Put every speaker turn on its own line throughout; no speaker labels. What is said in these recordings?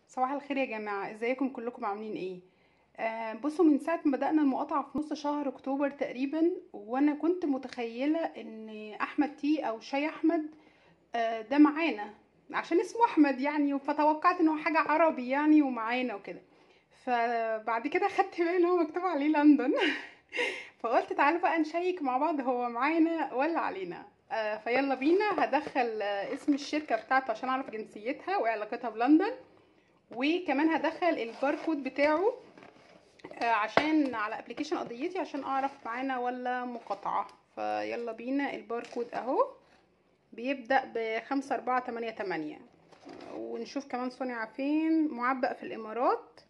صباح الخير يا جماعة ازيكم كلكم عاملين ايه آه بصوا من ساعة ما بدأنا المقاطعة في نص شهر اكتوبر تقريبا وانا كنت متخيلة ان احمد تي او شاي احمد آه ده معانا عشان اسمه احمد يعني فتوقعت ان هو حاجة عربي يعني ومعانا وكده فبعد كده خدت بالي ان هو مكتوب عليه لندن فقلت تعالوا بقى نشيك مع بعض هو معانا ولا علينا آه فيلا بينا هدخل آه اسم الشركة بتاعته عشان اعرف جنسيتها وعلاقتها بلندن وكمان هدخل الباركود بتاعه آه، عشان على ابلكيشن قضيتي عشان اعرف معانا ولا مقاطعة فيلا بينا الباركود اهو بيبدأ بخمسة اربعة تمانية تمانية ونشوف كمان صنع فين معبأ في الامارات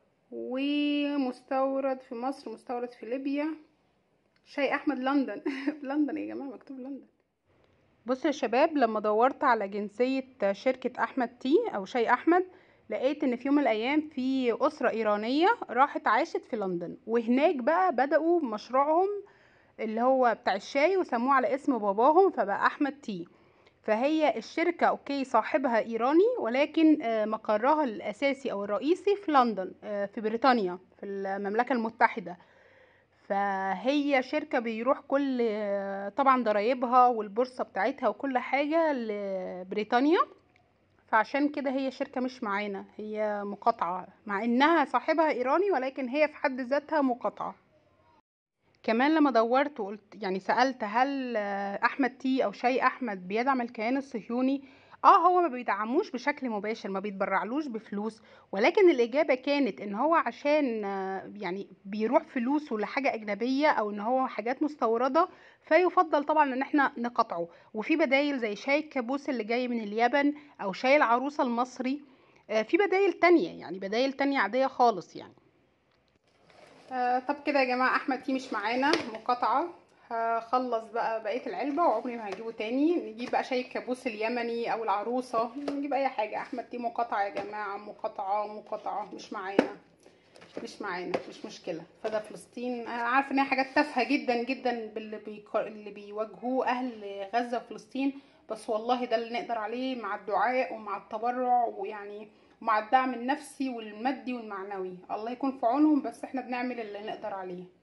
ومستورد في مصر مستورد في ليبيا شاي احمد لندن لندن يا جماعة مكتوب لندن بصوا يا شباب لما دورت على جنسية شركة احمد تي او شاي احمد لقيت ان في يوم من الايام في اسره ايرانيه راحت عاشت في لندن وهناك بقى بداوا مشروعهم اللي هو بتاع الشاي وسموه على اسم باباهم فبقى احمد تي فهي الشركه اوكي صاحبها ايراني ولكن آه، مقرها الاساسي او الرئيسي في لندن آه، في بريطانيا في المملكه المتحده فهي شركه بيروح كل آه، طبعا ضرايبها والبورصه بتاعتها وكل حاجه لبريطانيا فعشان كده هي شركة مش معانا هي مقاطعة مع انها صاحبها ايراني ولكن هي في حد ذاتها مقاطعة كمان لما دورت وقلت يعني سألت هل آه، احمد تي او شاي احمد بيدعم الكيان الصهيوني اه هو ما بيدعموش بشكل مباشر ما بيتبرعلوش بفلوس ولكن الاجابة كانت ان هو عشان آه، يعني بيروح فلوسه لحاجة اجنبية او ان هو حاجات مستوردة فيفضل طبعا ان احنا نقطعه وفي بدايل زي شاي الكابوس اللي جاي من اليابن او شاي العروسة المصري آه، في بدايل تانية يعني بدايل تانية عادية خالص يعني آه طب كده يا جماعة أحمد تي مش معانا مقاطعة هخلص بقى بقية العلبة وعمري ما هجيبه تاني نجيب بقى شاي الكابوس اليمني أو العروسة نجيب أي حاجة أحمد تي مقاطعة يا جماعة مقاطعة مقاطعة مش معانا مش معانا مش مشكلة فده فلسطين أنا عارفة إن هي حاجات تافهة جدا جدا باللي بيك... اللي بيواجهوه أهل غزة وفلسطين بس والله ده اللي نقدر عليه مع الدعاء ومع التبرع ويعني مع الدعم النفسي والمادي والمعنوي الله يكون في عونهم بس احنا بنعمل اللي نقدر عليه